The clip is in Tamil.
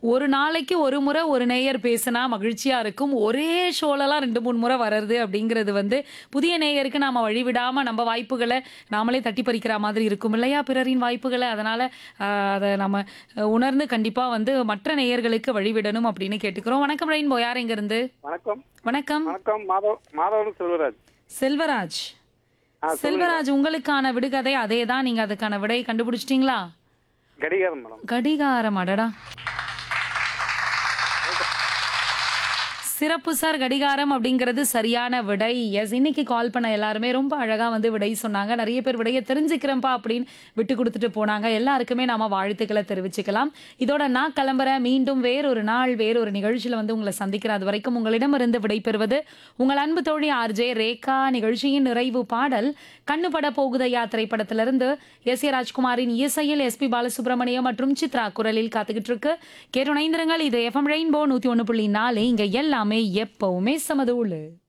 ஒரு நாளைக்கு ஒரு முறை ஒரு நேயர் பேசினா மகிழ்ச்சியா இருக்கும் ஒரே ஷோலலாம் ரெண்டு மூணு முறை வர்றது அப்படிங்கிறது வந்து புதிய நேயருக்கு நாம வழிவிடாம நம்ம வாய்ப்புகளை நாமளே தட்டி பறிக்கிற மாதிரி இருக்கும் இல்லையா பிறரின் வாய்ப்புகளை அதனால ஆஹ், அதை நம்ம அஹ், உணர்ந்து கண்டிப்பா வந்து மற்ற நேயர்களுக்கு வழிவிடணும் அப்படின்னு கேட்டுக்கிறோம் வணக்கம் ரெயின்போ யார் எங்க இருந்து வணக்கம் வணக்கம் வணக்கம் மாதவ் மாதவன் செல்வராஜ் செல்வராஜ் ஆ, சொல்லுங்க. செல்வராஜ் உங்களுக்கான விடுகதை அதே தான் நீங்க அதுக்கான விடையை கண்டுபிடிச்சிட்டீங்களா கடிகாரம் மேடம் கடிகாரம் அடடா சிறப்பு சார் கடிகாரம் அப்படிங்கிறது சரியான விடை எஸ் இன்னைக்கு கால் பண்ண எல்லாருமே ரொம்ப அழகா வந்து விடை சொன்னாங்க நிறைய பேர் விடையை தெரிஞ்சுக்கிறேன்ப்பா அப்படின்னு விட்டு கொடுத்துட்டு போனாங்க எல்லாருக்குமே நாம வாழ்த்துக்களை தெரிவிச்சுக்கலாம் இதோட நான் கிளம்புறேன் மீண்டும் வேறொரு நாள் வேறொரு நிகழ்ச்சியில வந்து உங்களை சந்திக்கிறேன் அது வரைக்கும் உங்களிடமிருந்து விடைபெறுவது உங்கள் அன்பு தோழி ஆர்ஜே ரேகா நிகழ்ச்சியின் நிறைவு பாடல் கண்ணுபட போகுதையா திரைப்படத்திலிருந்து எஸ் ஏ ராஜ்குமாரின் இசையில் எஸ்பி பாலசுப்ரமணியம் மற்றும் சித்ரா குரலில் காத்துக்கிட்டு இருக்கு கேட்டு இணைந்திருங்கள் இது எஃப்எம் ரெயின்போ நூத்தி ஒன்று புள்ளி நாலு இங்க எல்லாமே எப்பவுமே சமதூளு